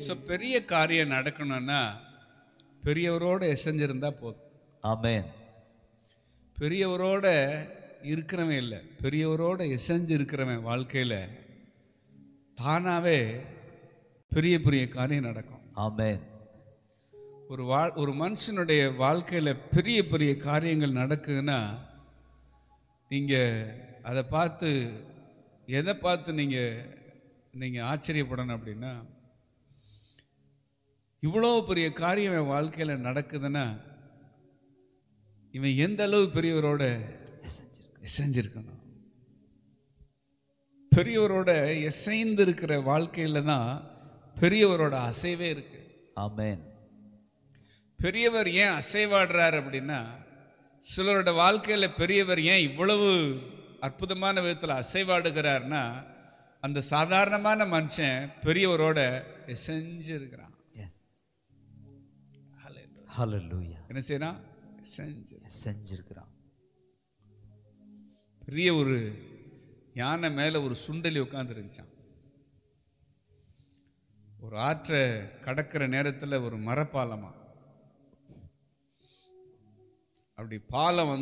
so பெரிய காரியம் நடக்கணும்னா பெரியவரோட எசைஞ்சிருந்தா போதும் ஆமென் பெரியவரோட இருக்கிறவன் இல்லை பெரியவரோட எசைஞ்சு இருக்கிறவன் வாழ்க்கையில் தானாகவே பெரிய பெரிய காரியம் நடக்கும் ஆமென் ஒரு வாழ் ஒரு மனுஷனுடைய வாழ்க்கையில் பெரிய பெரிய காரியங்கள் நடக்குதுன்னா நீங்கள் அதை பார்த்து எதை பார்த்து நீங்கள் நீங்கள் ஆச்சரியப்படணும் அப்படின்னா இவ்வளோ பெரிய காரியம் என் வாழ்க்கையில் நடக்குதுன்னா இவன் எந்த அளவு பெரியவரோட எசைஞ்சிருக்கணும் பெரியவரோட எசைந்து இருக்கிற வாழ்க்கையில தான் பெரியவரோட அசைவே இருக்கு ஆமென் பெரியவர் ஏன் அசைவாடுறார் அப்படின்னா சிலரோட வாழ்க்கையில பெரியவர் ஏன் இவ்வளவு அற்புதமான விதத்தில் அசைவாடுகிறார்னா அந்த சாதாரணமான மனுஷன் பெரியவரோட எசைஞ்சு இருக்கிறான் எஸ் ஹalleluya என்ன செய்யறான் எசைஞ்சு செஞ்சிருக்கிறான் பெரிய ஒரு யானை மேல ஒரு சுண்டலி உட்காந்துருந்துச்சான் ஒரு ஆற்றை கடக்கிற நேரத்துல ஒரு மரப்பாலமா அப்படி பாலம் வந்து